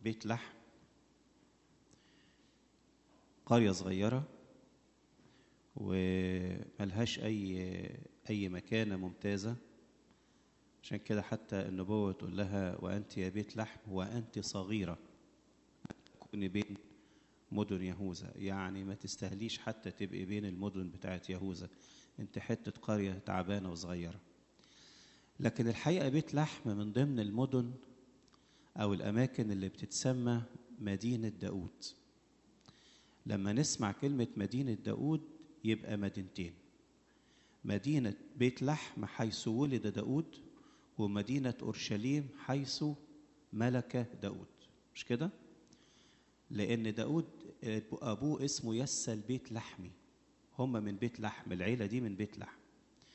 بيت لحم قرية صغيرة وملهاش أي أي مكانة ممتازة عشان كده حتى النبوة تقول لها وأنت يا بيت لحم وأنت صغيرة تكوني بين مدن يهوذا يعني ما تستاهليش حتى تبقي بين المدن بتاعت يهوذا انت حتة قرية تعبانة وصغيرة لكن الحقيقة بيت لحم من ضمن المدن أو الأماكن اللي بتتسمى مدينة داود لما نسمع كلمة مدينة داود يبقى مدينتين مدينة بيت لحم حيث ولد داود ومدينة أورشليم حيث ملك داود مش كده؟ لأن داود أبوه اسمه يسى البيت لحمي هم من بيت لحم العيلة دي من بيت لحم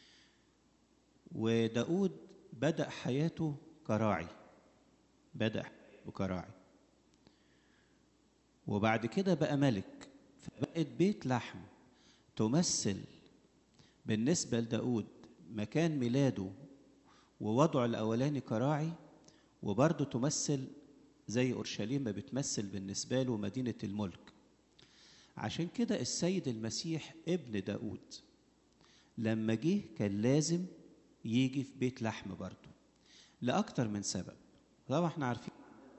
وداود بدأ حياته كراعي بدأ كراعي وبعد كده بقى ملك فبقت بيت لحم تمثل بالنسبة لداود مكان ميلاده ووضعه الأولاني كراعي وبرضه تمثل زي أورشليم ما بتمثل بالنسبة له مدينة الملك عشان كده السيد المسيح ابن داود لما جه كان لازم يجي في بيت لحم برضه لأكتر من سبب طبعا احنا عارفين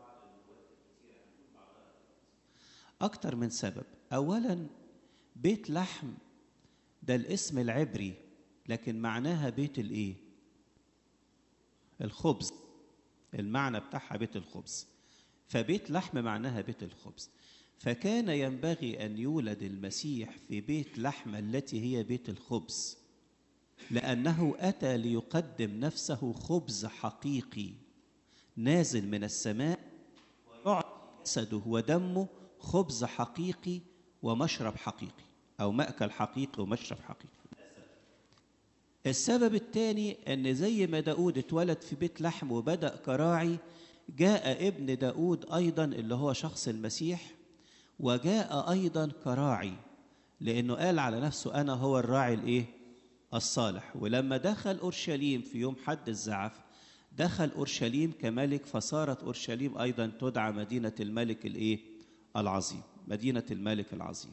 أكتر من سبب أولا بيت لحم ده الاسم العبري لكن معناها بيت الايه الخبز المعنى بتاعها بيت الخبز فبيت لحم معناها بيت الخبز فكان ينبغي ان يولد المسيح في بيت لحم التي هي بيت الخبز لانه اتى ليقدم نفسه خبز حقيقي نازل من السماء ويعطي جسده ودمه خبز حقيقي ومشرب حقيقي او ماكل حقيقي ومشرب حقيقي السبب الثاني ان زي ما داود اتولد في بيت لحم وبدا كراعي جاء ابن داود ايضا اللي هو شخص المسيح وجاء ايضا كراعي لانه قال على نفسه انا هو الراعي الايه الصالح ولما دخل اورشليم في يوم حد الزعف دخل اورشليم كملك فصارت اورشليم ايضا تدعى مدينه الملك الايه العظيم مدينه الملك العظيم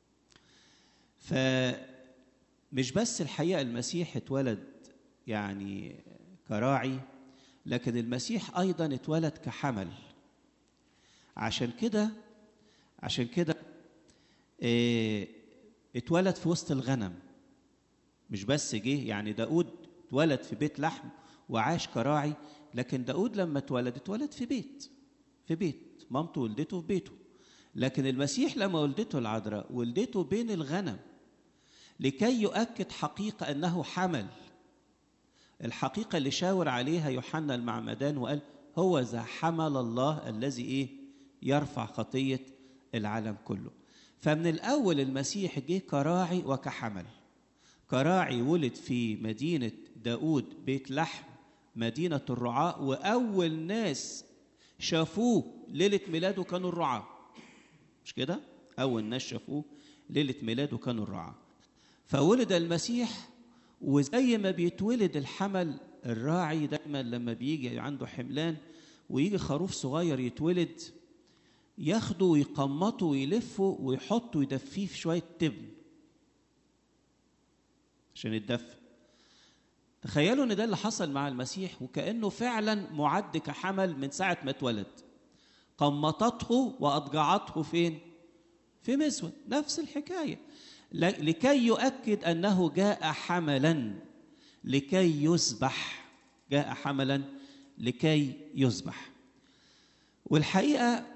فمش بس الحقيقه المسيح اتولد يعني كراعي لكن المسيح ايضا اتولد كحمل عشان كده عشان كده اه اتولد في وسط الغنم مش بس جه يعني داود اتولد في بيت لحم وعاش كراعي لكن داود لما اتولد اتولد في بيت في بيت مامته ولدته في بيته لكن المسيح لما ولدته العذراء ولدته بين الغنم لكي يؤكد حقيقة أنه حمل الحقيقة اللي شاور عليها يوحنا المعمدان وقال هو ذا حمل الله الذي إيه يرفع خطية العالم كله فمن الأول المسيح جه كراعي وكحمل كراعي ولد في مدينة داود بيت لحم مدينة الرعاة وأول ناس شافوه ليلة ميلاده كانوا الرعاة مش كده؟ أول ناس شافوه ليلة ميلاده كانوا الرعاة فولد المسيح وزي ما بيتولد الحمل الراعي دايما لما بيجي عنده حملان ويجي خروف صغير يتولد ياخده ويقمطه ويلفه ويحطه يدفيه في شويه تبن عشان يتدفى تخيلوا ان ده اللي حصل مع المسيح وكانه فعلا معد كحمل من ساعه ما اتولد قمطته واضجعته فين في مسود نفس الحكايه لكي يؤكد انه جاء حملا لكي يذبح جاء حملا لكي يذبح والحقيقه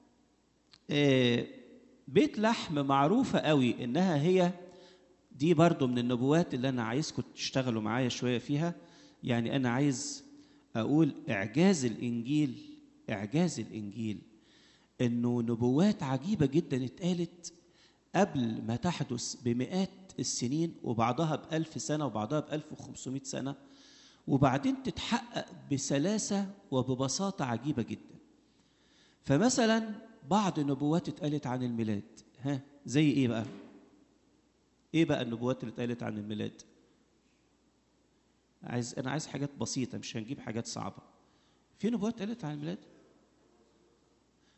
بيت لحم معروفه قوي انها هي دي برضو من النبوات اللي انا عايزكم تشتغلوا معايا شويه فيها يعني انا عايز اقول اعجاز الانجيل اعجاز الانجيل انه نبوات عجيبه جدا اتقالت قبل ما تحدث بمئات السنين وبعضها بألف سنة وبعضها بألف وخمسمائة سنة وبعدين تتحقق بسلاسة وببساطة عجيبة جدا فمثلا بعض النبوات اتقالت عن الميلاد ها زي ايه بقى ايه بقى النبوات اللي اتقالت عن الميلاد عايز انا عايز حاجات بسيطه مش هنجيب حاجات صعبه في نبوات اتقالت عن الميلاد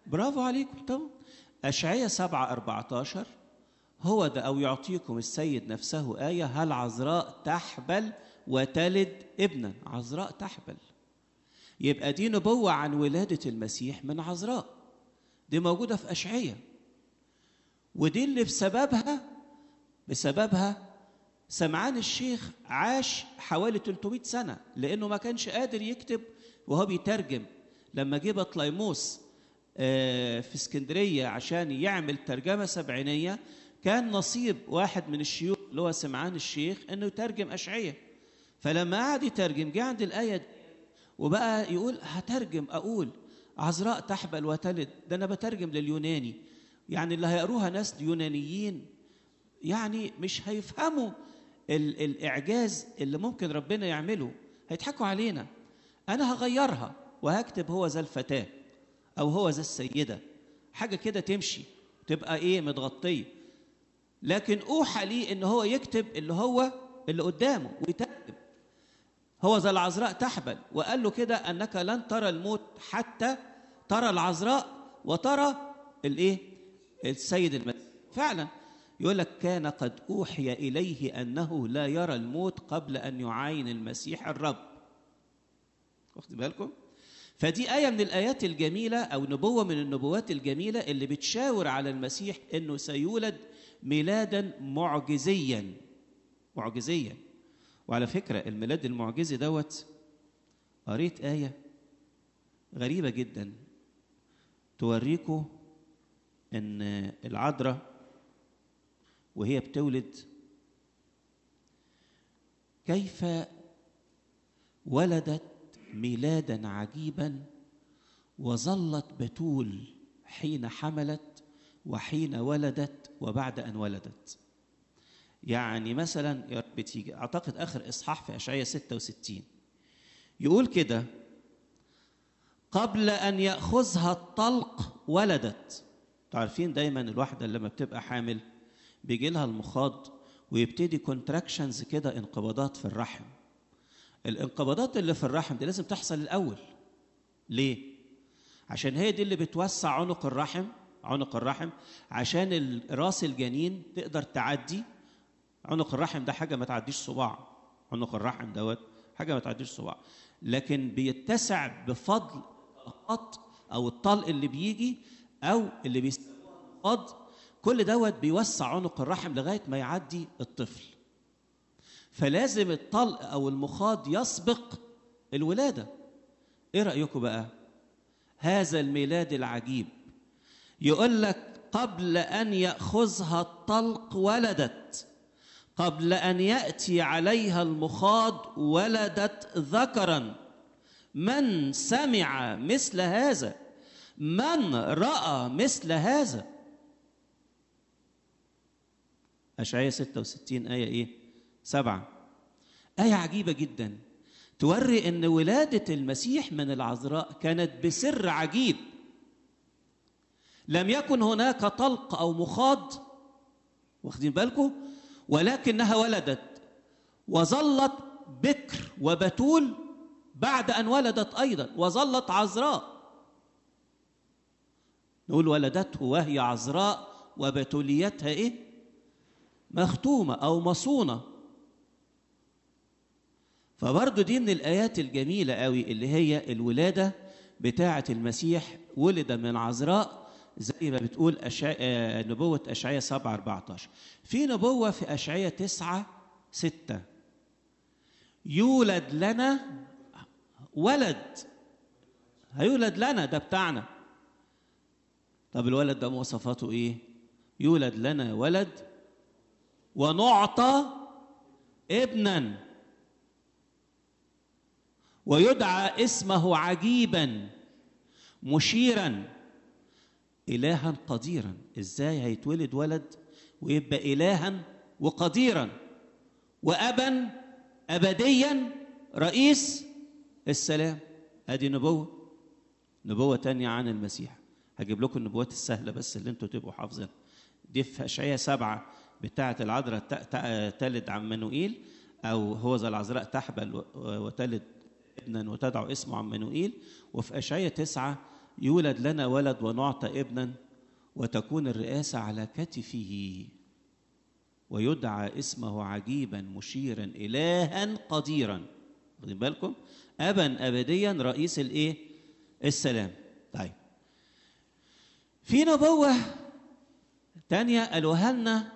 برافو عليكم طبعا أشعية 7 14 هو ده أو يعطيكم السيد نفسه آية هل عذراء تحبل وتلد ابنا عذراء تحبل يبقى دي نبوة عن ولادة المسيح من عذراء دي موجودة في أشعية ودي اللي بسببها بسببها سمعان الشيخ عاش حوالي 300 سنة لأنه ما كانش قادر يكتب وهو بيترجم لما جه بطليموس في اسكندرية عشان يعمل ترجمة سبعينية كان نصيب واحد من الشيوخ اللي هو سمعان الشيخ انه يترجم أشعية فلما قعد يترجم جه عند الآية دي وبقى يقول هترجم أقول عذراء تحبل وتلد ده أنا بترجم لليوناني يعني اللي هيقروها ناس يونانيين يعني مش هيفهموا ال- الإعجاز اللي ممكن ربنا يعمله هيضحكوا علينا أنا هغيرها وهكتب هو ذا الفتاة أو هو ذا السيدة حاجة كده تمشي تبقى إيه متغطية لكن أوحى لي إن هو يكتب اللي هو اللي قدامه ويترجم هو ذا العذراء تحبل وقال له كده أنك لن ترى الموت حتى ترى العذراء وترى الإيه السيد المسيح فعلا يقول لك كان قد أوحي إليه أنه لا يرى الموت قبل أن يعاين المسيح الرب واخد بالكم فدي آية من الآيات الجميلة أو نبوة من النبوات الجميلة اللي بتشاور على المسيح أنه سيولد ميلادا معجزيا معجزيا وعلى فكرة الميلاد المعجزي دوت قريت آية غريبة جدا توريكم أن العذراء وهي بتولد كيف ولدت ميلادا عجيبا وظلت بتول حين حملت وحين ولدت وبعد ان ولدت يعني مثلا يا رب تيجي اعتقد اخر اصحاح في اشعياء 66 يقول كده قبل ان ياخذها الطلق ولدت تعرفين دايما الواحده لما بتبقى حامل بيجي لها المخاض ويبتدي كونتراكشنز كده انقباضات في الرحم الانقباضات اللي في الرحم دي لازم تحصل الاول ليه عشان هي دي اللي بتوسع عنق الرحم عنق الرحم عشان راس الجنين تقدر تعدي عنق الرحم ده حاجه ما تعديش صباع عنق الرحم دوت حاجه ما تعديش صباع لكن بيتسع بفضل الطلقات او الطلق اللي بيجي او اللي بيستفاد كل دوت بيوسع عنق الرحم لغايه ما يعدي الطفل فلازم الطلق او المخاض يسبق الولاده ايه رايكم بقى هذا الميلاد العجيب يقول لك قبل ان ياخذها الطلق ولدت قبل ان ياتي عليها المخاض ولدت ذكرا من سمع مثل هذا من راى مثل هذا أشعية 66 آية إيه؟ سبعة آية عجيبة جدا توري أن ولادة المسيح من العذراء كانت بسر عجيب لم يكن هناك طلق أو مخاض واخدين بالكم ولكنها ولدت وظلت بكر وبتول بعد أن ولدت أيضا وظلت عذراء نقول ولدته وهي عذراء وبتوليتها إيه؟ مختومة أو مصونة فبرضه دي من الآيات الجميلة قوي اللي هي الولادة بتاعة المسيح ولد من عذراء زي ما بتقول أشع... نبوة أشعية 7 14 في نبوة في أشعية 9 6 يولد لنا ولد هيولد لنا ده بتاعنا طب الولد ده مواصفاته ايه يولد لنا ولد ونعطى ابنا ويدعى اسمه عجيبا مشيرا الها قديرا ازاي هيتولد ولد ويبقى الها وقديرا وابا ابديا رئيس السلام ادي نبوه نبوه تانية عن المسيح هجيب لكم النبوات السهله بس اللي انتوا تبقوا حافظينها دي في اشعياء سبعه بتاعه العذراء تلد عمانوئيل او هو ذا العذراء تحبل وتلد ابنا وتدعو اسمه عمانوئيل وفي اشعياء تسعه يولد لنا ولد ونعطى ابنا وتكون الرئاسة على كتفه ويدعى اسمه عجيبا مشيرا إلها قديرا واخدين بالكم أبا أبديا رئيس الإيه السلام طيب في نبوة تانية قالوها لنا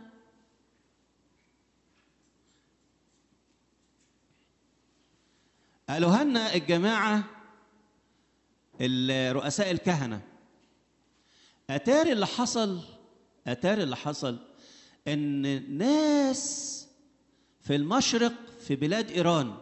قالوها لنا الجماعة رؤساء الكهنة أتاري اللي حصل أتاري اللي حصل إن ناس في المشرق في بلاد إيران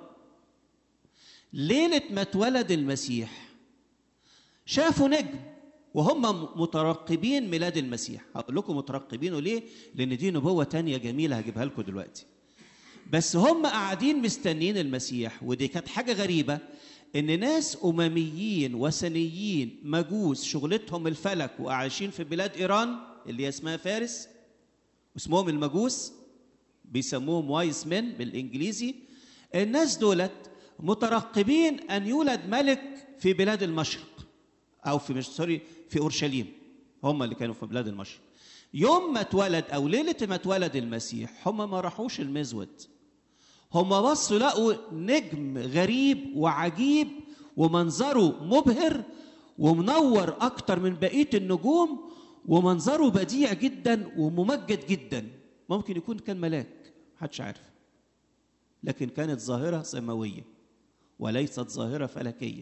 ليلة ما اتولد المسيح شافوا نجم وهم مترقبين ميلاد المسيح هقول لكم مترقبينه ليه لان دي نبوه تانية جميله هجيبها لكم دلوقتي بس هم قاعدين مستنيين المسيح ودي كانت حاجه غريبه ان ناس امميين وثنيين مجوس شغلتهم الفلك وعايشين في بلاد ايران اللي هي اسمها فارس اسمهم المجوس بيسموهم وايس من بالانجليزي الناس دولت مترقبين ان يولد ملك في بلاد المشرق او في مش سوري في اورشليم هم اللي كانوا في بلاد المشرق يوم ما اتولد او ليله ما اتولد المسيح هم ما راحوش المزود هم بصوا لقوا نجم غريب وعجيب ومنظره مبهر ومنور اكتر من بقيه النجوم ومنظره بديع جدا وممجد جدا ممكن يكون كان ملاك محدش عارف لكن كانت ظاهره سماويه وليست ظاهره فلكيه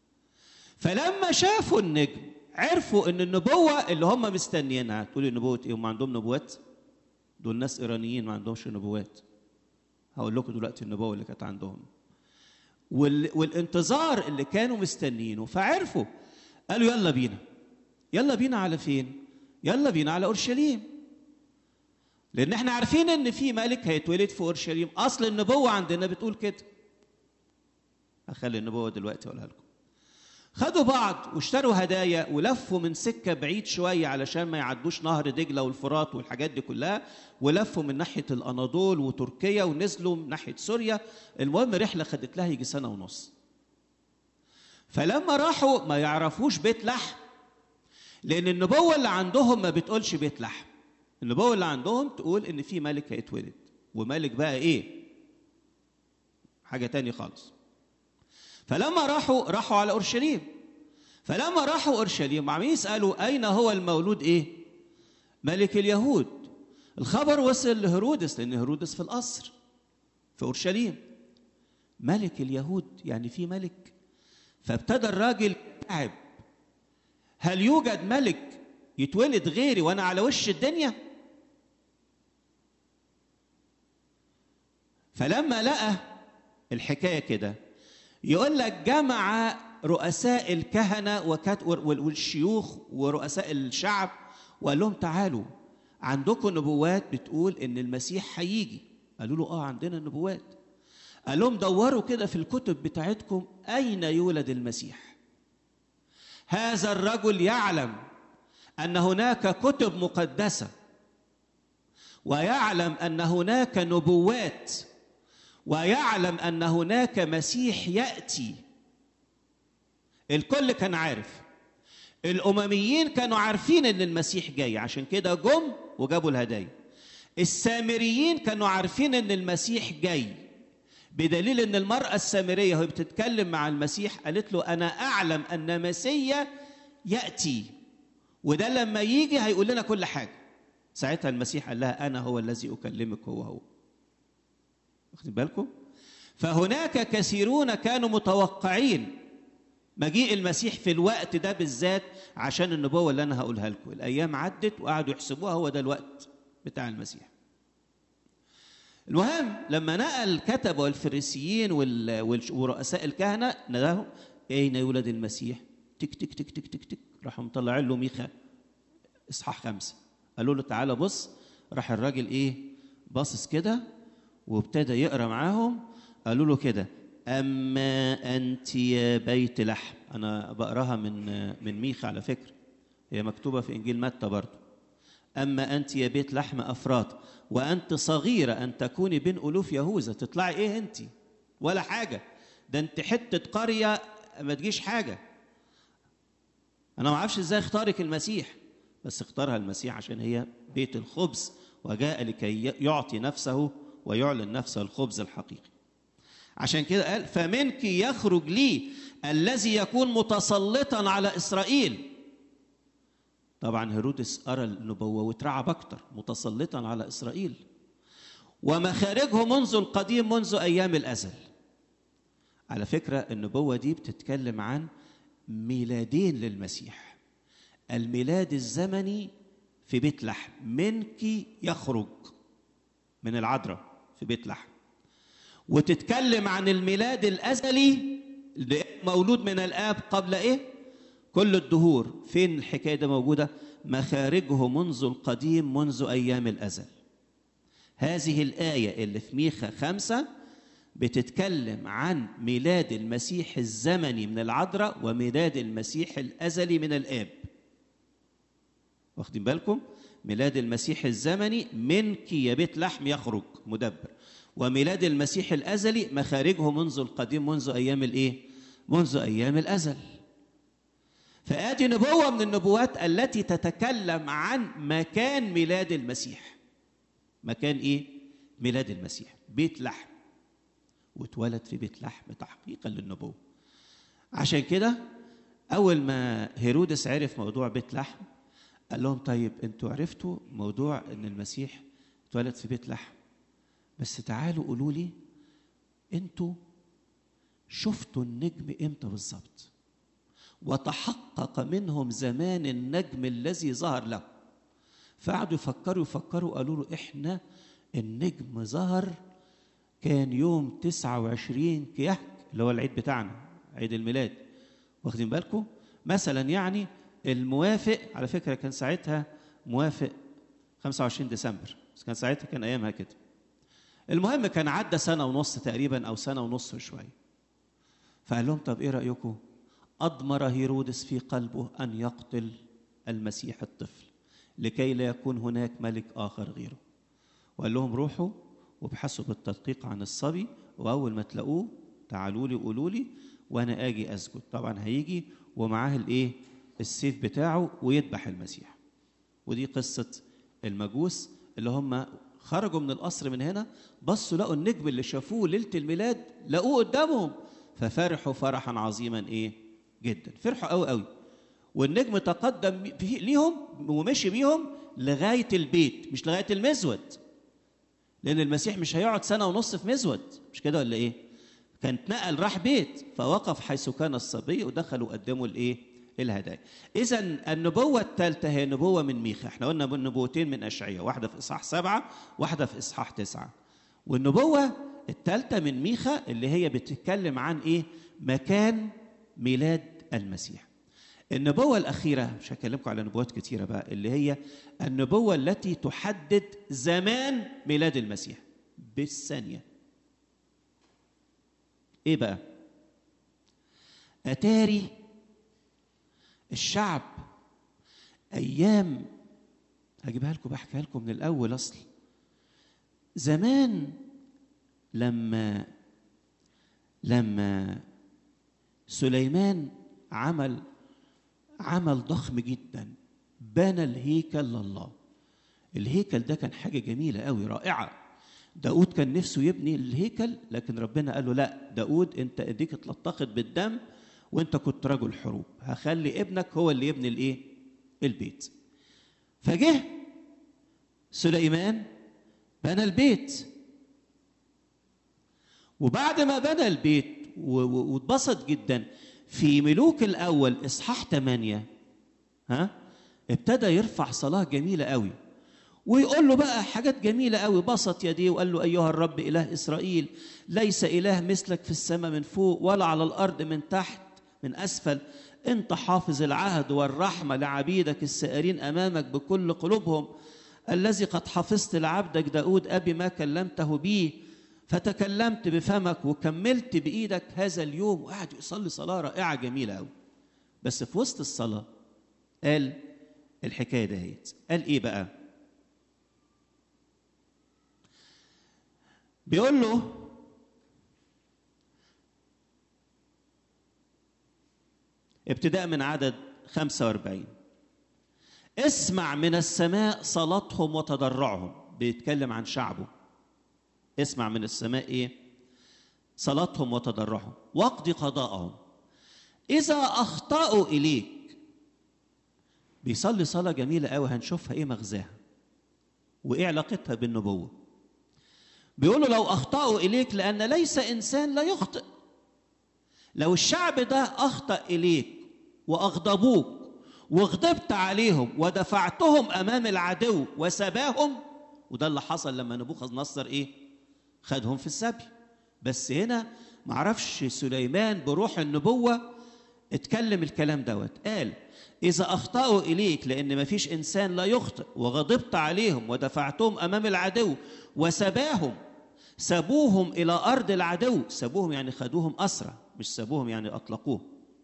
فلما شافوا النجم عرفوا ان النبوه اللي هم مستنيينها تقولي نبوه ايه هم عندهم نبوات دول ناس ايرانيين ما عندهمش نبوات هقول لكم دلوقتي النبوه اللي كانت عندهم وال... والانتظار اللي كانوا مستنيينه فعرفوا قالوا يلا بينا يلا بينا على فين يلا بينا على اورشليم لان احنا عارفين ان في ملك هيتولد في اورشليم اصل النبوه عندنا بتقول كده هخلي النبوه دلوقتي اقولها لكم خدوا بعض واشتروا هدايا ولفوا من سكة بعيد شوية علشان ما يعدوش نهر دجلة والفرات والحاجات دي كلها ولفوا من ناحية الأناضول وتركيا ونزلوا من ناحية سوريا المهم رحلة خدت لها يجي سنة ونص فلما راحوا ما يعرفوش بيت لحم لأن النبوة اللي عندهم ما بتقولش بيت لحم النبوة اللي عندهم تقول إن في ملك هيتولد وملك بقى إيه؟ حاجة تاني خالص فلما راحوا راحوا على اورشليم فلما راحوا اورشليم عم يسالوا اين هو المولود ايه ملك اليهود الخبر وصل لهرودس لان هرودس في القصر في اورشليم ملك اليهود يعني في ملك فابتدى الراجل تعب هل يوجد ملك يتولد غيري وانا على وش الدنيا فلما لقى الحكايه كده يقول لك جمع رؤساء الكهنة وكت والشيوخ ورؤساء الشعب وقال لهم تعالوا عندكم نبوات بتقول ان المسيح هيجي قالوا له اه عندنا نبوات قال لهم دوروا كده في الكتب بتاعتكم اين يولد المسيح هذا الرجل يعلم ان هناك كتب مقدسه ويعلم ان هناك نبوات ويعلم ان هناك مسيح ياتي الكل كان عارف الامميين كانوا عارفين ان المسيح جاي عشان كده جم وجابوا الهدايا السامريين كانوا عارفين ان المسيح جاي بدليل ان المراه السامريه وهي بتتكلم مع المسيح قالت له انا اعلم ان مسيا ياتي وده لما يجي هيقول لنا كل حاجه ساعتها المسيح قال لها انا هو الذي اكلمك هو هو واخدين بالكم فهناك كثيرون كانوا متوقعين مجيء المسيح في الوقت ده بالذات عشان النبوة اللي أنا هقولها لكم الأيام عدت وقعدوا يحسبوها هو ده الوقت بتاع المسيح المهم لما نقل الكتبة والفريسيين ورؤساء الكهنة ناداهم أين يولد المسيح؟ تك تك تك تك تك تك راحوا مطلعين له ميخا إصحاح خمسة قالوا له تعالى بص راح الراجل إيه؟ باصص كده وابتدى يقرا معاهم قالوا له كده اما انت يا بيت لحم انا بقراها من من ميخا على فكره هي مكتوبه في انجيل متى برضه اما انت يا بيت لحم افراط وانت صغيره ان تكوني بين الوف يهوذا تطلعي ايه انت ولا حاجه ده انت حته قريه ما تجيش حاجه انا ما اعرفش ازاي اختارك المسيح بس اختارها المسيح عشان هي بيت الخبز وجاء لكي يعطي نفسه ويعلن نفسه الخبز الحقيقي عشان كده قال فمنك يخرج لي الذي يكون متسلطا على اسرائيل طبعا هيرودس ارى النبوه واترعب اكتر متسلطا على اسرائيل ومخارجه منذ القديم منذ ايام الازل على فكره النبوه دي بتتكلم عن ميلادين للمسيح الميلاد الزمني في بيت لحم منك يخرج من العذراء في بيت لحم وتتكلم عن الميلاد الازلي مولود من الاب قبل ايه كل الدهور فين الحكايه دي موجوده مخارجه منذ القديم منذ ايام الازل هذه الايه اللي في ميخا خمسة بتتكلم عن ميلاد المسيح الزمني من العذراء وميلاد المسيح الازلي من الاب واخدين بالكم ميلاد المسيح الزمني منك يا بيت لحم يخرج مدبر وميلاد المسيح الازلي مخارجه منذ القديم منذ ايام الايه منذ ايام الازل فادي نبوه من النبوات التي تتكلم عن مكان ميلاد المسيح مكان ايه ميلاد المسيح بيت لحم واتولد في بيت لحم تحقيقا للنبوه عشان كده اول ما هيرودس عرف موضوع بيت لحم قال لهم طيب انتوا عرفتوا موضوع ان المسيح اتولد في بيت لحم بس تعالوا قولوا لي انتوا شفتوا النجم امتى بالظبط وتحقق منهم زمان النجم الذي ظهر له فقعدوا يفكروا يفكروا قالوا له احنا النجم ظهر كان يوم 29 كيهك اللي هو العيد بتاعنا عيد الميلاد واخدين بالكم مثلا يعني الموافق على فكره كان ساعتها موافق 25 ديسمبر بس كان ساعتها كان ايامها كده المهم كان عدى سنه ونص تقريبا او سنه ونص شويه فقال لهم طب ايه رايكم اضمر هيرودس في قلبه ان يقتل المسيح الطفل لكي لا يكون هناك ملك اخر غيره وقال لهم روحوا وابحثوا بالتدقيق عن الصبي واول ما تلاقوه تعالوا لي قولوا لي وانا اجي اسجد طبعا هيجي ومعاه الايه السيف بتاعه ويذبح المسيح ودي قصه المجوس اللي هم خرجوا من القصر من هنا بصوا لقوا النجم اللي شافوه ليله الميلاد لقوه قدامهم ففرحوا فرحا عظيما ايه جدا فرحوا قوي قوي والنجم تقدم ليهم ومشي بيهم لغايه البيت مش لغايه المزود لان المسيح مش هيقعد سنه ونص في مزود مش كده ولا ايه كان اتنقل راح بيت فوقف حيث كان الصبي ودخلوا قدموا الايه الهدايا اذا النبوه الثالثه هي نبوه من ميخا احنا قلنا نبوتين من اشعياء واحده في اصحاح سبعه واحده في اصحاح تسعه والنبوه الثالثه من ميخا اللي هي بتتكلم عن ايه مكان ميلاد المسيح النبوة الأخيرة مش هكلمكم على نبوات كتيرة بقى اللي هي النبوة التي تحدد زمان ميلاد المسيح بالثانية إيه بقى؟ أتاري الشعب أيام هجيبها لكم بحكيها لكم من الأول أصل زمان لما لما سليمان عمل عمل ضخم جدا بنى الهيكل لله الهيكل ده كان حاجة جميلة قوي رائعة داود كان نفسه يبني الهيكل لكن ربنا قال له لا داود انت ايديك اتلطخت بالدم وانت كنت رجل حروب هخلي ابنك هو اللي يبني الايه البيت فجه سليمان بنى البيت وبعد ما بنى البيت واتبسط جدا في ملوك الأول إصحاح 8 ها ابتدى يرفع صلاة جميلة قوي ويقول له بقى حاجات جميلة قوي بسط يديه وقال له أيها الرب إله إسرائيل ليس إله مثلك في السماء من فوق ولا على الأرض من تحت من أسفل أنت حافظ العهد والرحمة لعبيدك السائرين أمامك بكل قلوبهم الذي قد حفظت لعبدك داود أبي ما كلمته به فتكلمت بفمك وكملت بايدك هذا اليوم وقعد يصلي صلاه رائعه جميله قوي بس في وسط الصلاه قال الحكايه دهيت قال ايه بقى بيقول له ابتداء من عدد 45 اسمع من السماء صلاتهم وتضرعهم بيتكلم عن شعبه اسمع من السماء ايه صلاتهم وتضرعهم واقضي قضاءهم اذا اخطاوا اليك بيصلي صلاه جميله قوي هنشوفها ايه مغزاها وايه علاقتها بالنبوه بيقولوا لو اخطاوا اليك لان ليس انسان لا يخطئ لو الشعب ده اخطا اليك واغضبوك وغضبت عليهم ودفعتهم امام العدو وسباهم وده اللي حصل لما نبوخذ نصر ايه خدهم في السبي بس هنا معرفش سليمان بروح النبوه اتكلم الكلام دوت قال إذا أخطأوا إليك لأن ما فيش إنسان لا يخطئ وغضبت عليهم ودفعتهم أمام العدو وسباهم سابوهم إلى أرض العدو سابوهم يعني خدوهم أسرى مش سابوهم يعني أطلقوهم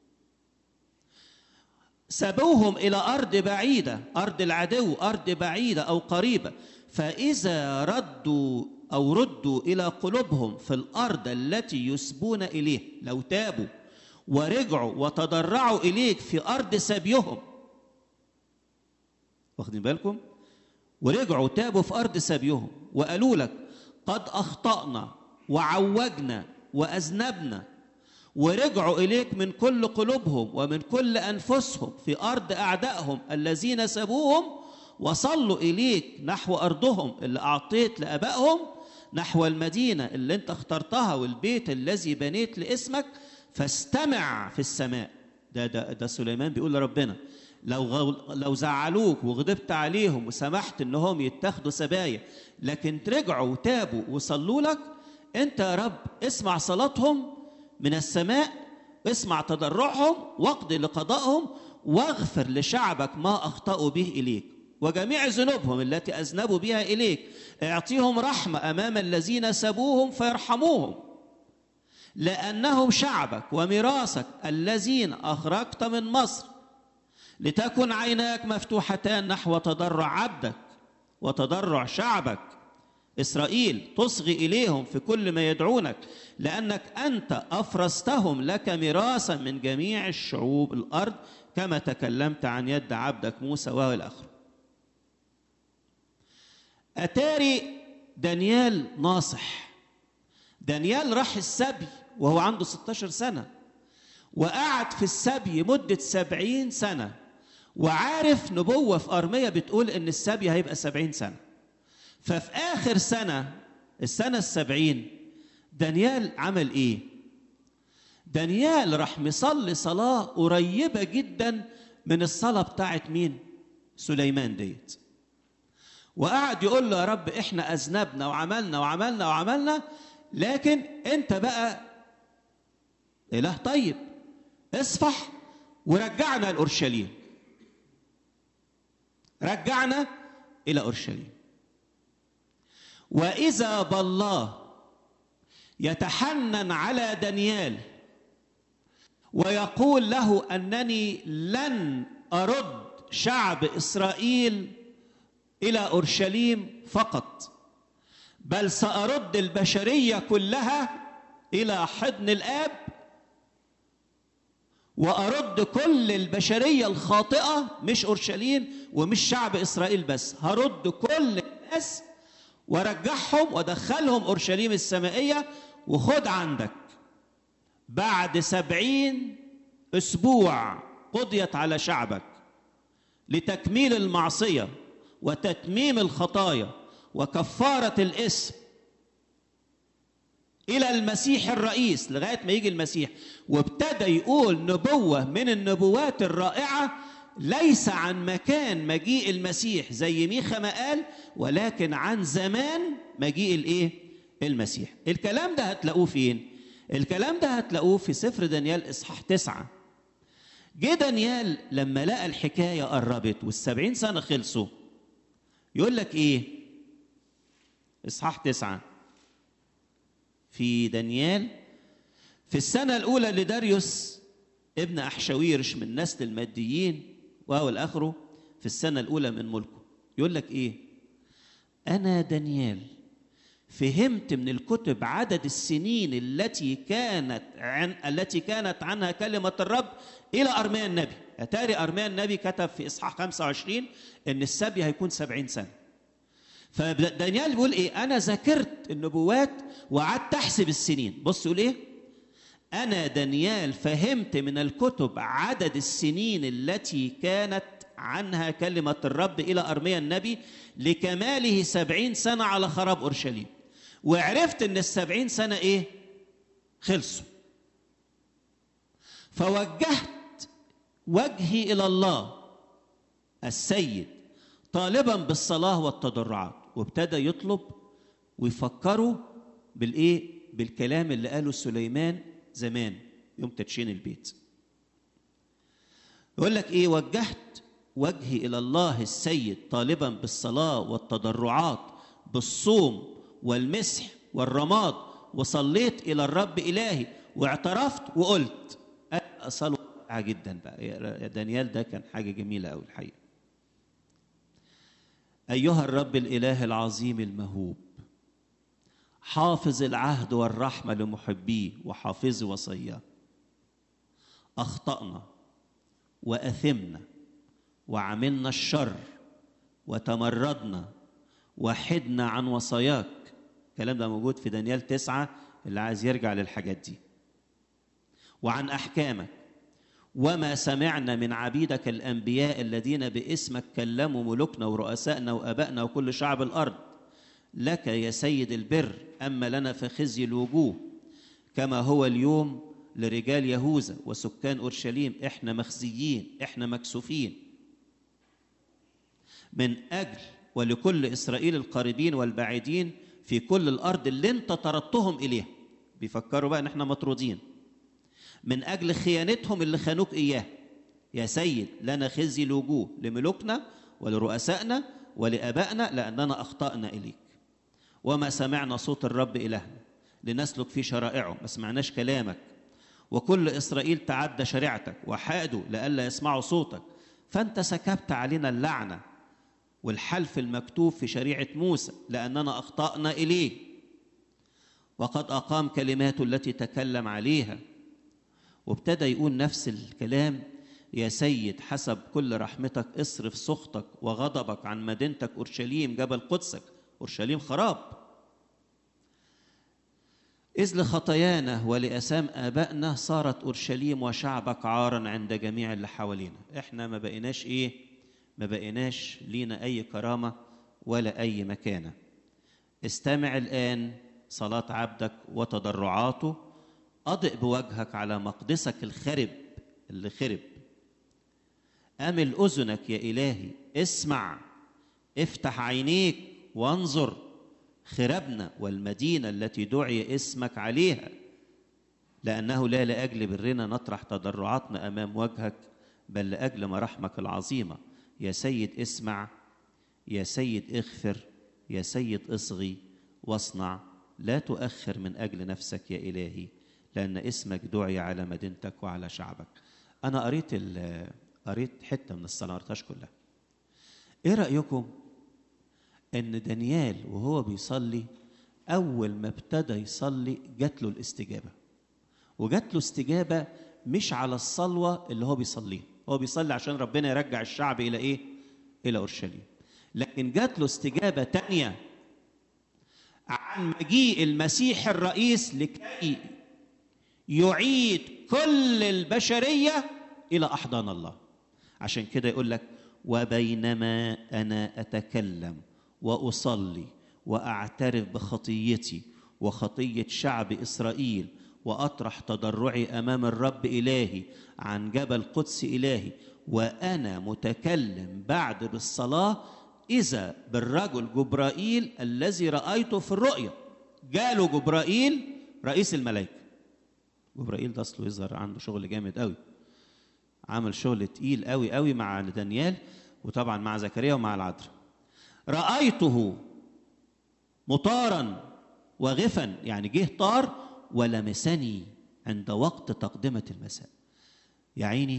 سابوهم إلى أرض بعيدة أرض العدو أرض بعيدة أو قريبة فإذا ردوا أو ردوا إلى قلوبهم في الأرض التي يسبون إليه لو تابوا ورجعوا وتضرعوا إليك في أرض سبيهم واخدين بالكم ورجعوا تابوا في أرض سبيهم وقالوا لك قد أخطأنا وعوجنا وأذنبنا ورجعوا إليك من كل قلوبهم ومن كل أنفسهم في أرض أعدائهم الذين سبوهم وصلوا إليك نحو أرضهم اللي أعطيت لأبائهم نحو المدينة اللي أنت اخترتها والبيت الذي بنيت لاسمك فاستمع في السماء ده ده ده سليمان بيقول لربنا لو غو لو زعلوك وغضبت عليهم وسمحت انهم يتاخدوا سبايا لكن رجعوا وتابوا وصلوا لك انت يا رب اسمع صلاتهم من السماء اسمع تضرعهم واقضي لقضائهم واغفر لشعبك ما اخطاوا به اليك وجميع ذنوبهم التي اذنبوا بها اليك اعطيهم رحمه امام الذين سبوهم فيرحموهم لأنهم شعبك وميراثك الذين أخرجت من مصر لتكن عيناك مفتوحتان نحو تضرع عبدك وتضرع شعبك إسرائيل تصغي إليهم في كل ما يدعونك لأنك أنت أفرستهم لك ميراثا من جميع الشعوب الأرض كما تكلمت عن يد عبدك موسى وهو الآخر أتاري دانيال ناصح دانيال راح السبي وهو عنده 16 سنة وقعد في السبي مدة سبعين سنة وعارف نبوة في أرمية بتقول إن السبي هيبقى سبعين سنة ففي آخر سنة السنة السبعين دانيال عمل إيه؟ دانيال راح مصلي صلاة قريبة جدا من الصلاة بتاعت مين؟ سليمان ديت وقعد يقول له يا رب احنا أذنبنا وعملنا وعملنا وعملنا لكن انت بقى اله طيب اصفح ورجعنا لاورشليم رجعنا الى اورشليم واذا بالله يتحنن على دانيال ويقول له انني لن ارد شعب اسرائيل الى اورشليم فقط بل سارد البشريه كلها الى حضن الاب وارد كل البشريه الخاطئه مش اورشليم ومش شعب اسرائيل بس هرد كل الناس وارجعهم وادخلهم اورشليم السمائيه وخد عندك بعد سبعين اسبوع قضيت على شعبك لتكميل المعصيه وتتميم الخطايا وكفاره الاسم الى المسيح الرئيس لغايه ما يجي المسيح وابتدى يقول نبوه من النبوات الرائعه ليس عن مكان مجيء المسيح زي ميخا ما قال ولكن عن زمان مجيء الايه المسيح الكلام ده هتلاقوه فين الكلام ده هتلاقوه في سفر دانيال اصحاح تسعة جه دانيال لما لقى الحكايه قربت والسبعين سنه خلصوا يقول لك ايه اصحاح تسعه في دانيال في السنة الأولى لداريوس ابن أحشاويرش من نسل الماديين وهو الآخره في السنة الأولى من ملكه يقول لك إيه أنا دانيال فهمت من الكتب عدد السنين التي كانت عن التي كانت عنها كلمة الرب إلى أرميا النبي أتاري أرميا النبي كتب في إصحاح 25 إن السبي هيكون 70 سنة فدانيال بيقول إيه أنا ذاكرت النبوات وقعدت أحسب السنين بص يقول إيه أنا دانيال فهمت من الكتب عدد السنين التي كانت عنها كلمة الرب إلى أرميا النبي لكماله سبعين سنة على خراب أورشليم وعرفت ان السبعين سنة ايه خلصوا فوجهت وجهي الى الله السيد طالبا بالصلاة والتضرعات وابتدى يطلب ويفكروا بالايه بالكلام اللي قاله سليمان زمان يوم تدشين البيت يقول لك ايه وجهت وجهي الى الله السيد طالبا بالصلاه والتضرعات بالصوم والمسح والرماد وصليت الى الرب الهي واعترفت وقلت صلوه جدا بقى يا دانيال ده كان حاجه جميله قوي الحقيقه ايها الرب الاله العظيم المهوب حافظ العهد والرحمه لمحبيه وحافظ وصياه اخطانا واثمنا وعملنا الشر وتمردنا وحدنا عن وصاياك الكلام ده موجود في دانيال تسعة اللي عايز يرجع للحاجات دي وعن أحكامك وما سمعنا من عبيدك الأنبياء الذين باسمك كلموا ملوكنا ورؤسائنا وأبائنا وكل شعب الأرض لك يا سيد البر أما لنا فخزي الوجوه كما هو اليوم لرجال يهوذا وسكان أورشليم إحنا مخزيين إحنا مكسوفين من أجل ولكل إسرائيل القريبين والبعيدين في كل الأرض اللي أنت طردتهم إليها بيفكروا بقى إن إحنا مطرودين من أجل خيانتهم اللي خانوك إياه يا سيد لنا خزي الوجوه لملوكنا ولرؤسائنا ولآبائنا لأننا أخطأنا إليك وما سمعنا صوت الرب إلهنا لنسلك في شرائعه ما سمعناش كلامك وكل إسرائيل تعدى شريعتك وحادوا لئلا يسمعوا صوتك فأنت سكبت علينا اللعنة والحلف المكتوب في شريعة موسى لأننا أخطأنا إليه وقد أقام كلماته التي تكلم عليها وابتدى يقول نفس الكلام يا سيد حسب كل رحمتك اصرف سخطك وغضبك عن مدينتك أورشليم جبل قدسك أورشليم خراب إذ لخطايانا ولأسام آبائنا صارت أورشليم وشعبك عارا عند جميع اللي حوالينا إحنا ما بقيناش إيه ما بقيناش لينا أي كرامة ولا أي مكانة استمع الآن صلاة عبدك وتضرعاته أضئ بوجهك على مقدسك الخرب اللي خرب أمل أذنك يا إلهي اسمع افتح عينيك وانظر خربنا والمدينة التي دعي اسمك عليها لأنه لا لأجل برنا نطرح تضرعاتنا أمام وجهك بل لأجل مراحمك العظيمة يا سيد اسمع يا سيد اغفر يا سيد اصغي واصنع لا تؤخر من أجل نفسك يا إلهي لأن اسمك دعي على مدينتك وعلى شعبك أنا قريت قريت حتة من الصلاة ما قريتهاش كلها إيه رأيكم ان دانيال وهو بيصلي اول ما ابتدى يصلي جات له الاستجابه وجات له استجابه مش على الصلوه اللي هو بيصليها هو بيصلي عشان ربنا يرجع الشعب الى ايه الى اورشليم لكن جات له استجابه تانية عن مجيء المسيح الرئيس لكي يعيد كل البشريه الى احضان الله عشان كده يقول لك وبينما انا اتكلم واصلي واعترف بخطيتي وخطيه شعب اسرائيل واطرح تضرعي امام الرب الهي عن جبل قدس الهي وانا متكلم بعد بالصلاه اذا بالرجل جبرائيل الذي رايته في الرؤيا جاله جبرائيل رئيس الملائكه جبرائيل ده اصله يظهر عنده شغل جامد قوي عمل شغل تقيل قوي قوي مع دانيال وطبعا مع زكريا ومع العذراء رأيته مطارا وغفا يعني جه طار ولمسني عند وقت تقدمة المساء يا عيني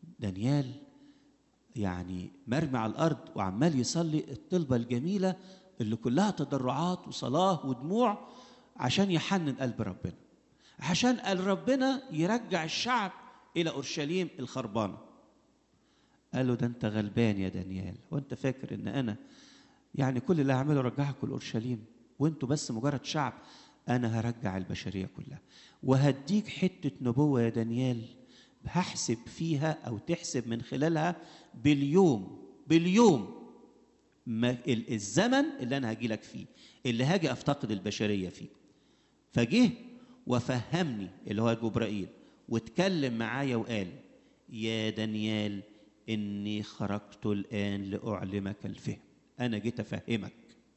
دانيال يعني مرمي على الأرض وعمال يصلي الطلبة الجميلة اللي كلها تضرعات وصلاة ودموع عشان يحنن قلب ربنا عشان قال ربنا يرجع الشعب إلى أورشليم الخربانة قال له ده أنت غلبان يا دانيال وأنت فاكر إن أنا يعني كل اللي هعمله رجعكم لأورشليم وأنتوا بس مجرد شعب أنا هرجع البشرية كلها وهديك حتة نبوة يا دانيال هحسب فيها أو تحسب من خلالها باليوم باليوم ما الزمن اللي أنا هاجي لك فيه اللي هاجي أفتقد البشرية فيه فجه وفهمني اللي هو جبرائيل واتكلم معايا وقال يا دانيال إني خرجت الآن لأعلمك الفهم أنا جيت أفهمك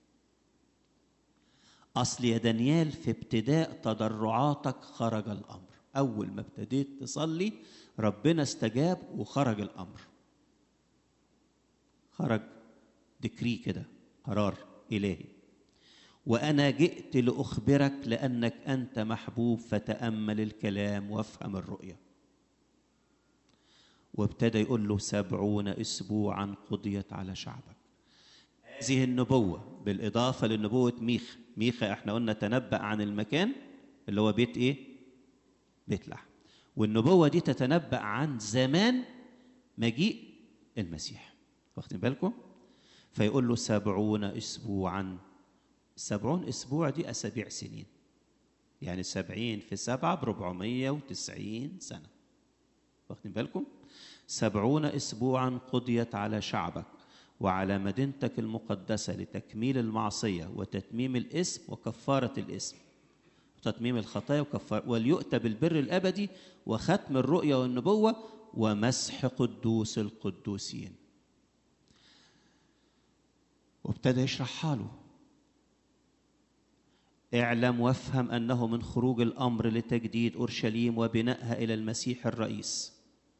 أصل يا دانيال في ابتداء تضرعاتك خرج الأمر أول ما ابتديت تصلي ربنا استجاب وخرج الأمر خرج دكري كده قرار إلهي وأنا جئت لأخبرك لأنك أنت محبوب فتأمل الكلام وافهم الرؤية وابتدى يقول له سبعون أسبوعا قضيت على شعبك هذه النبوة بالإضافة لنبوة ميخا ميخا احنا قلنا تنبأ عن المكان اللي هو بيت ايه بيت لحم والنبوة دي تتنبأ عن زمان مجيء المسيح واخدين بالكم فيقول له سبعون أسبوعا سبعون أسبوع دي أسابيع سنين يعني سبعين في سبعة بربعمية وتسعين سنة واخدين بالكم سبعون أسبوعا قضيت على شعبك وعلى مدينتك المقدسة لتكميل المعصية وتتميم الاسم وكفارة الاسم وتتميم الخطايا وكفارة وليؤتى بالبر الأبدي وختم الرؤيا والنبوة ومسح قدوس القدوسين وابتدى يشرحها له اعلم وافهم انه من خروج الامر لتجديد اورشليم وبنائها الى المسيح الرئيس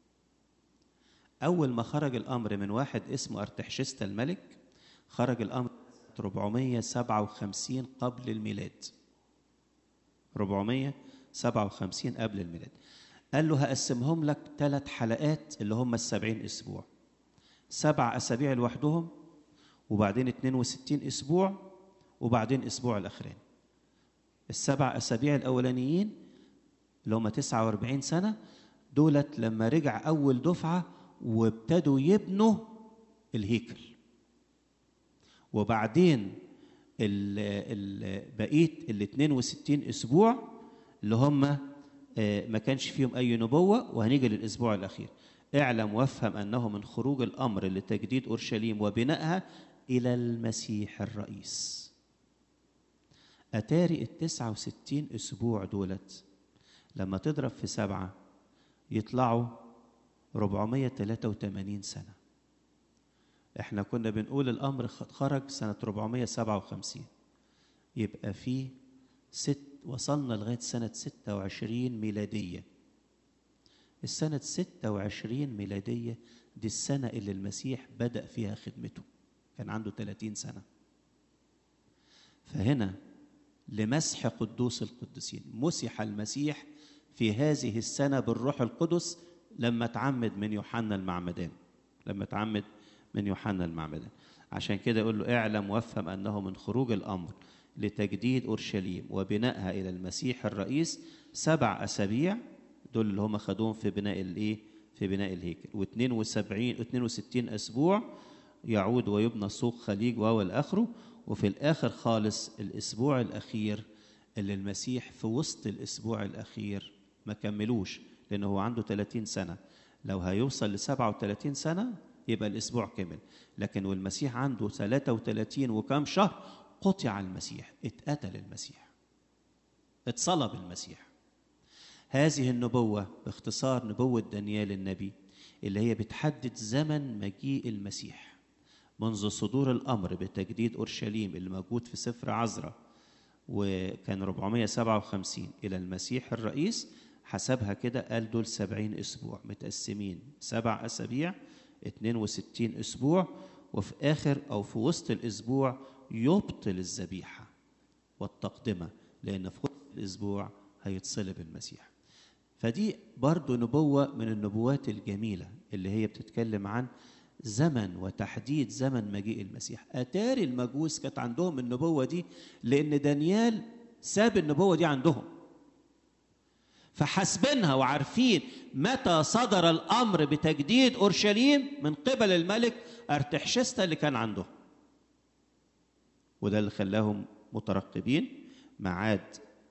اول ما خرج الامر من واحد اسمه ارتحشست الملك خرج الامر 457 قبل الميلاد 457 قبل الميلاد قال له هقسمهم لك ثلاث حلقات اللي هم السبعين اسبوع سبع اسابيع لوحدهم وبعدين 62 اسبوع وبعدين اسبوع الاخرين السبع اسابيع الاولانيين اللي هم 49 سنه دولت لما رجع اول دفعه وابتدوا يبنوا الهيكل وبعدين ال ال بقيه ال 62 اسبوع اللي هم ما كانش فيهم اي نبوه وهنيجي للاسبوع الاخير اعلم وافهم انه من خروج الامر لتجديد اورشليم وبنائها الى المسيح الرئيس اتاري ال 69 اسبوع دولت لما تضرب في سبعه يطلعوا 483 سنه احنا كنا بنقول الامر خرج سنه 457 يبقى في ست وصلنا لغايه سنه 26 ميلاديه السنه 26 ميلاديه دي السنه اللي المسيح بدا فيها خدمته كان عنده 30 سنه فهنا لمسح قدوس القديسين مسح المسيح في هذه السنه بالروح القدس لما تعمد من يوحنا المعمدان لما تعمد من يوحنا المعمدان عشان كده يقول له اعلم وافهم انه من خروج الامر لتجديد اورشليم وبنائها الى المسيح الرئيس سبع اسابيع دول اللي هم خدوهم في بناء الايه في بناء الهيكل و72 62 اسبوع يعود ويبنى سوق خليج وهو الاخره وفي الاخر خالص الاسبوع الاخير اللي المسيح في وسط الاسبوع الاخير ما كملوش لانه هو عنده 30 سنه لو هيوصل ل 37 سنه يبقى الاسبوع كمل لكن والمسيح عنده 33 وكم شهر قطع المسيح اتقتل المسيح اتصلب المسيح هذه النبوة باختصار نبوة دانيال النبي اللي هي بتحدد زمن مجيء المسيح منذ صدور الأمر بتجديد أورشليم اللي موجود في سفر عزرا وكان 457 إلى المسيح الرئيس حسبها كده قال دول 70 أسبوع متقسمين سبع أسابيع 62 أسبوع وفي آخر أو في وسط الأسبوع يبطل الذبيحة والتقدمة لأن في وسط الأسبوع هيتصلب المسيح فدي برضو نبوة من النبوات الجميلة اللي هي بتتكلم عن زمن وتحديد زمن مجيء المسيح اتاري المجوس كانت عندهم النبوه دي لان دانيال ساب النبوه دي عندهم فحاسبينها وعارفين متى صدر الامر بتجديد اورشليم من قبل الملك ارتحشستا اللي كان عندهم وده اللي خلاهم مترقبين ميعاد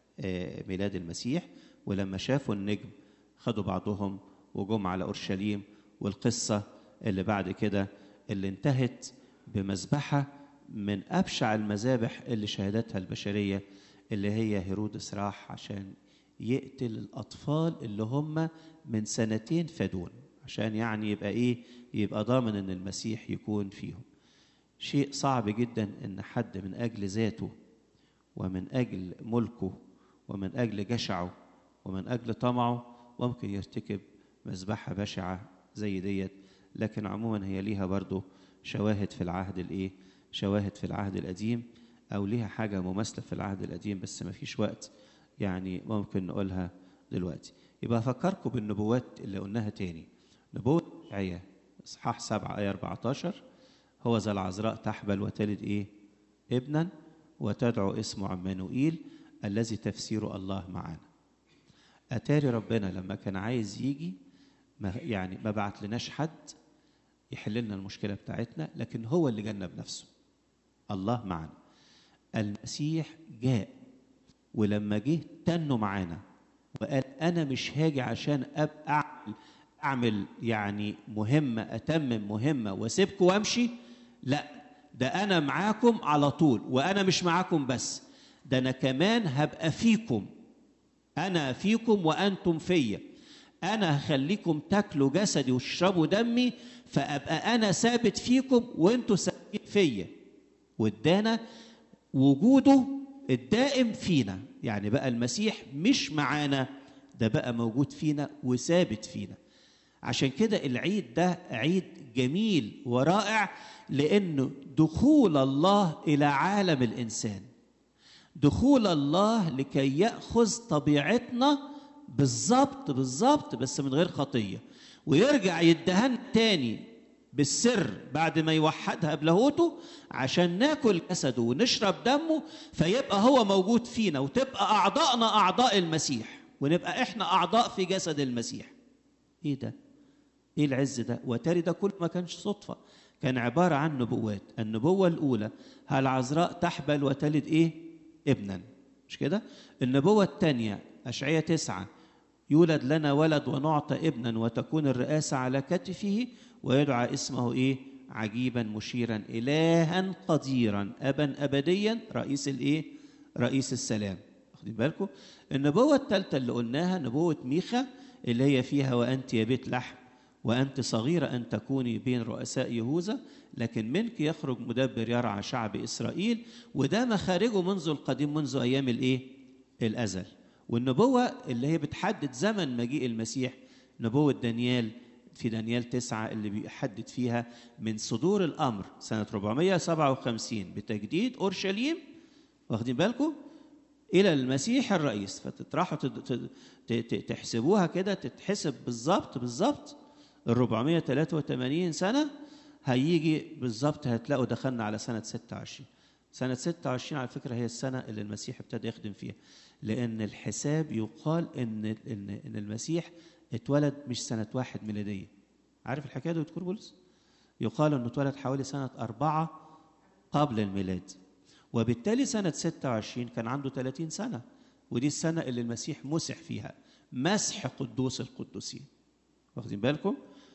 ميلاد المسيح ولما شافوا النجم خدوا بعضهم وجم على اورشليم والقصه اللي بعد كده اللي انتهت بمذبحه من ابشع المذابح اللي شهدتها البشريه اللي هي هيرودس راح عشان يقتل الاطفال اللي هم من سنتين فدون عشان يعني يبقى ايه يبقى ضامن ان المسيح يكون فيهم شيء صعب جدا ان حد من اجل ذاته ومن اجل ملكه ومن اجل جشعه ومن اجل طمعه ممكن يرتكب مذبحه بشعه زي ديت لكن عموما هي ليها برضه شواهد في العهد الايه شواهد في العهد القديم او ليها حاجه مماثله في العهد القديم بس ما فيش وقت يعني ممكن نقولها دلوقتي يبقى افكركم بالنبوات اللي قلناها تاني نبوه عيا اصحاح 7 ايه 14 هو ذا العذراء تحبل وتلد ايه ابنا وتدعو اسمه عمانوئيل الذي تفسيره الله معنا اتاري ربنا لما كان عايز يجي ما يعني ما بعت لناش حد يحل لنا المشكله بتاعتنا لكن هو اللي جانا بنفسه الله معنا المسيح جاء ولما جه تنوا معانا وقال انا مش هاجي عشان ابقى اعمل اعمل يعني مهمه اتمم مهمه واسيبكم وامشي لا ده انا معاكم على طول وانا مش معاكم بس ده انا كمان هبقى فيكم انا فيكم وانتم فيا انا هخليكم تاكلوا جسدي وتشربوا دمي فابقى انا ثابت فيكم وانتوا ثابتين فيا وادانا وجوده الدائم فينا يعني بقى المسيح مش معانا ده بقى موجود فينا وثابت فينا عشان كده العيد ده عيد جميل ورائع لانه دخول الله الى عالم الانسان دخول الله لكي ياخذ طبيعتنا بالظبط بالظبط بس من غير خطيه ويرجع يدهن تاني بالسر بعد ما يوحدها بلاهوته عشان ناكل جسده ونشرب دمه فيبقى هو موجود فينا وتبقى اعضائنا اعضاء المسيح ونبقى احنا اعضاء في جسد المسيح ايه ده ايه العز ده وتاري ده كله ما كانش صدفه كان عباره عن نبوات النبوه الاولى هل عذراء تحبل وتلد ايه ابنا مش كده النبوه الثانيه اشعياء تسعة يولد لنا ولد ونعطى ابنا وتكون الرئاسه على كتفه ويدعى اسمه ايه عجيبا مشيرا الها قديرا ابا ابديا رئيس الايه رئيس السلام واخدين بالكم النبوه الثالثه اللي قلناها نبوه ميخا اللي هي فيها وانت يا بيت لحم وانت صغيره ان تكوني بين رؤساء يهوذا لكن منك يخرج مدبر يرعى شعب اسرائيل وده مخارجه منذ القديم منذ ايام الايه الازل والنبوه اللي هي بتحدد زمن مجيء المسيح نبوه دانيال في دانيال تسعة اللي بيحدد فيها من صدور الأمر سنة 457 بتجديد أورشليم واخدين بالكم إلى المسيح الرئيس فتطرحوا تحسبوها كده تتحسب بالظبط بالظبط ال 483 سنة هيجي بالظبط هتلاقوا دخلنا على سنة 26 سنة 26 على فكرة هي السنة اللي المسيح ابتدى يخدم فيها لأن الحساب يقال إن إن إن المسيح اتولد مش سنة واحد ميلادية عارف الحكاية دي دكتور بولس؟ يقال انه اتولد حوالي سنة أربعة قبل الميلاد وبالتالي سنة 26 كان عنده 30 سنة ودي السنة اللي المسيح مسح فيها مسح قدوس القدوسين واخدين بالكم؟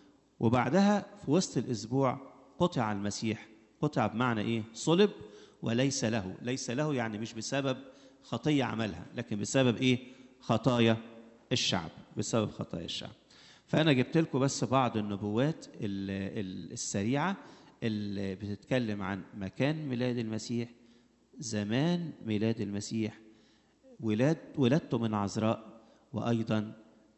وبعدها في وسط الأسبوع قطع المسيح قطع بمعنى إيه؟ صلب وليس له ليس له يعني مش بسبب خطية عملها لكن بسبب إيه؟ خطايا الشعب بسبب خطايا الشعب فأنا جبت لكم بس بعض النبوات السريعة اللي بتتكلم عن مكان ميلاد المسيح زمان ميلاد المسيح ولاد ولادته من عذراء وأيضا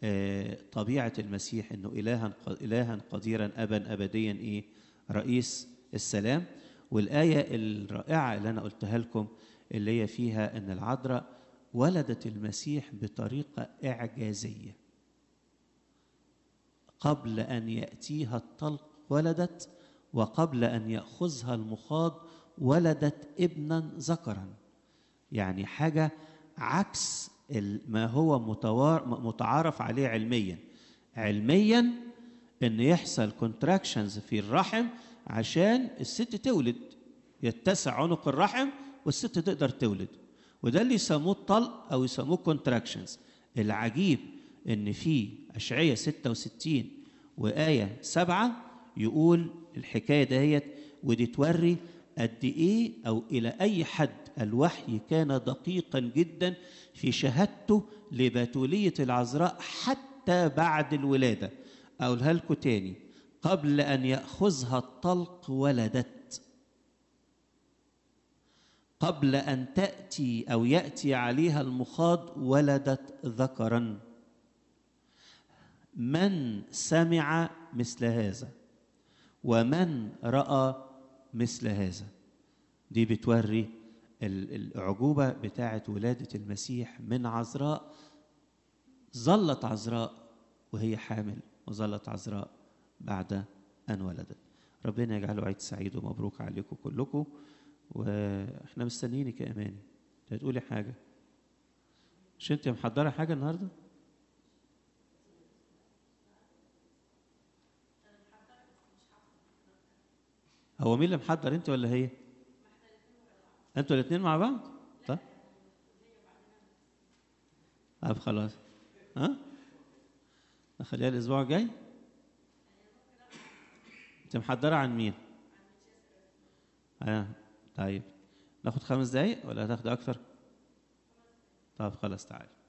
طبيعة المسيح إنه إلها إلها قديرا أبا أبديا إيه رئيس السلام والآية الرائعة اللي أنا قلتها لكم اللي هي فيها إن العذراء ولدت المسيح بطريقة إعجازية قبل أن يأتيها الطلق ولدت وقبل ان ياخذها المخاض ولدت ابنا ذكرا يعني حاجه عكس ال- ما هو متوار متعارف عليه علميا علميا ان يحصل كونتراكشنز في الرحم عشان الست تولد يتسع عنق الرحم والست تقدر تولد وده اللي يسموه الطلق او يسموه كونتراكشنز العجيب ان في اشعياء 66 وايه 7 يقول الحكايه دهيت ودي توري قد ايه او الى اي حد الوحي كان دقيقا جدا في شهادته لبتوليه العذراء حتى بعد الولاده اقولها لكم تاني قبل ان ياخذها الطلق ولدت قبل ان تاتي او ياتي عليها المخاض ولدت ذكرا من سمع مثل هذا ومن راى مثل هذا دي بتوري ال- الاعجوبه بتاعه ولاده المسيح من عذراء ظلت عذراء وهي حامل وظلت عذراء بعد ان ولدت ربنا يجعله عيد سعيد ومبروك عليكم كلكم واحنا مستنيينك يا اماني انت هتقولي حاجه مش انت محضره حاجه النهارده هو مين اللي محضر انت ولا هي انتوا الاثنين مع بعض طيب طب خلاص ها نخليها الاسبوع الجاي انت محضره عن مين اه طيب ناخد خمس دقايق ولا هتاخد اكتر طب خلاص تعالى